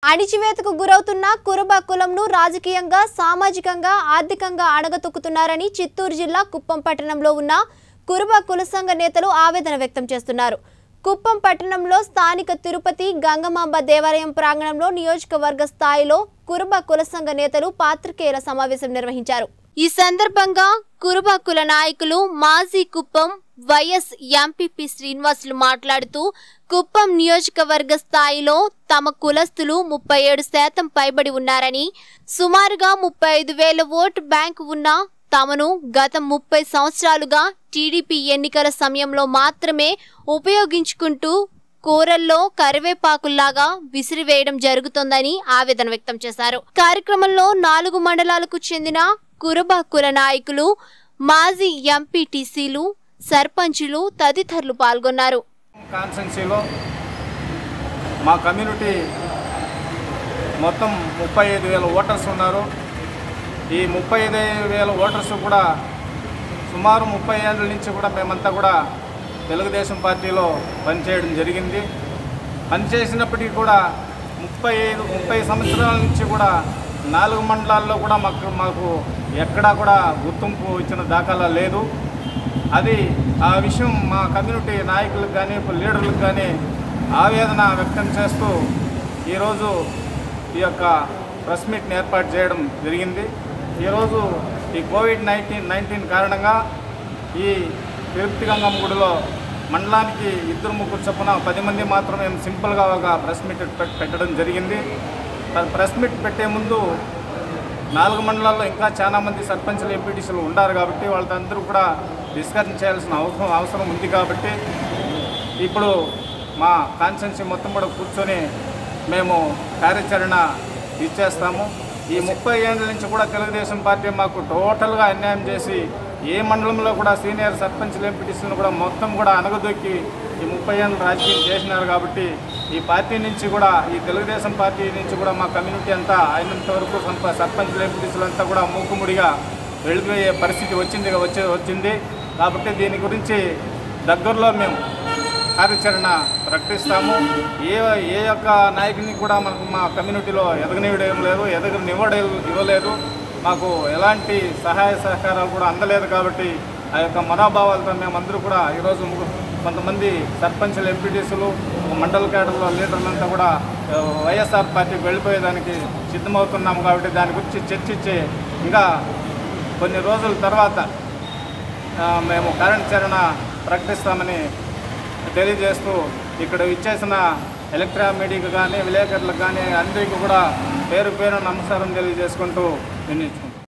అణిచివేతకు గురవుతున్న కురుబ కులంను రాజకీయంగా సామాజికంగా ఆర్థికంగా అణగతొక్కుతున్నారని చిత్తూరు జిల్లా కుప్పం పట్టణంలో ఉన్న కురుబ కుల సంఘ నేతలు ఆవేదన వ్యక్తం చేస్తున్నారు కుప్పం పట్టణంలో స్థానిక తిరుపతి గంగమాంబ దేవాలయం ప్రాంగణంలో నియోజకవర్గ స్థాయిలో కురుబ కుల సంఘ నేతలు పాత్రికేయుల సమావేశం నిర్వహించారు ఈ సందర్భంగా కురుబ కుల నాయకులు మాజీ కుప్పం వైఎస్ ఎంపీపీ శ్రీనివాసులు మాట్లాడుతూ కుప్పం నియోజకవర్గ స్థాయిలో తమ కులస్తులు ముప్పై ఏడు శాతం పైబడి ఉన్నారని సుమారుగా ముప్పై ఐదు వేల ఓటు బ్యాంకు ఉన్న తమను గత ముప్పై సంవత్సరాలుగా టీడీపీ ఎన్నికల సమయంలో మాత్రమే ఉపయోగించుకుంటూ కూరల్లో కరివేపాకుల్లాగా విసిరివేయడం జరుగుతోందని ఆవేదన వ్యక్తం చేశారు కార్యక్రమంలో నాలుగు మండలాలకు చెందిన కురుబ కుల నాయకులు మాజీ ఎంపీటీసీలు సర్పంచులు తదితరులు పాల్గొన్నారు కాన్సెన్సీలో మా కమ్యూనిటీ మొత్తం ముప్పై ఐదు వేల ఓటర్స్ ఉన్నారు ఈ ముప్పై ఐదు వేల ఓటర్స్ కూడా సుమారు ముప్పై ఏళ్ళ నుంచి కూడా మేమంతా కూడా తెలుగుదేశం పార్టీలో పనిచేయడం జరిగింది పనిచేసినప్పటికీ కూడా ముప్పై ఐదు ముప్పై సంవత్సరాల నుంచి కూడా నాలుగు మండలాల్లో కూడా మాకు మాకు ఎక్కడా కూడా గుర్తింపు ఇచ్చిన దాఖలా లేదు అది ఆ విషయం మా కమ్యూనిటీ నాయకులకు కానీ లీడర్లకు కానీ ఆవేదన వ్యక్తం చేస్తూ ఈరోజు ఈ యొక్క ప్రెస్ మీట్ని ఏర్పాటు చేయడం జరిగింది ఈరోజు ఈ కోవిడ్ నైన్టీన్ నైన్టీన్ కారణంగా ఈ తిరుపతి గంగమ్మ గుడిలో మండలానికి ఇద్దరు ముగ్గురు చొప్పున పది మంది మాత్రమే సింపుల్గా ఒక ప్రెస్ మీట్ పెట్- పెట్టడం జరిగింది ప్ర- ప్రెస్ మీట్ పెట్టే ముందు నాలుగు మండలాల్లో ఇంకా చాలా మంది సర్పంచులు ఎంపీటీసీలు ఉన్నారు కాబట్టి వాళ్ళందరూ కూడా డిస్కషన్ చేయాల్సిన అవసరం అవసరం ఉంది కాబట్టి ఇప్పుడు మా కాన్స్టెన్సీ మొత్తం కూడా కూర్చొని మేము కార్యాచరణ ఇచ్చేస్తాము ఈ ముప్పై ఏళ్ళ నుంచి కూడా తెలుగుదేశం పార్టీ మాకు టోటల్గా అన్యాయం చేసి ఏ మండలంలో కూడా సీనియర్ సర్పంచ్లు ఎంపీటీసీలను కూడా మొత్తం కూడా అనగదొక్కి ఈ ముప్పై ఏళ్ళు రాజకీయం చేసినారు కాబట్టి ఈ పార్టీ నుంచి కూడా ఈ తెలుగుదేశం పార్టీ నుంచి కూడా మా కమ్యూనిటీ అంతా అయినంత వరకు సంప సర్పంచ్లు ఎంపీటీసీలు అంతా కూడా మూకుముడిగా వెళ్ళిపోయే పరిస్థితి వచ్చింది వచ్చే వచ్చింది కాబట్టి దీని గురించి దగ్గరలో మేము కార్యాచరణ ప్రకటిస్తాము ఏ ఏ యొక్క నాయకుని కూడా మనకు మా కమ్యూనిటీలో ఎదగనివ్వడం లేదు ఎదగనివ్వడం ఇవ్వలేదు మాకు ఎలాంటి సహాయ సహకారాలు కూడా అందలేదు కాబట్టి ఆ యొక్క మనోభావాలతో మేమందరూ కూడా ఈరోజు ము- కొంతమంది సర్పంచులు ఎంపీటీసీలు మండల కేడర్లో లీడర్లంతా కూడా ఆ, వైఎస్ఆర్ పార్టీకి వెళ్ళిపోయేదానికి సిద్ధమవుతున్నాము కాబట్టి దాని గురించి చర్చించి ఇంకా కొన్ని రోజుల తర్వాత ఆ, మేము కార్యాచరణ ప్రకటిస్తామని తెలియజేస్తూ ఇక్కడ ఇచ్చేసిన ఎలక్ట్రా మీడియాకు కానీ విలేకరులకు కానీ అందరికీ కూడా పేరు పేరు నమస్కారం తెలియజేసుకుంటూ వినియోగించుకుంటాం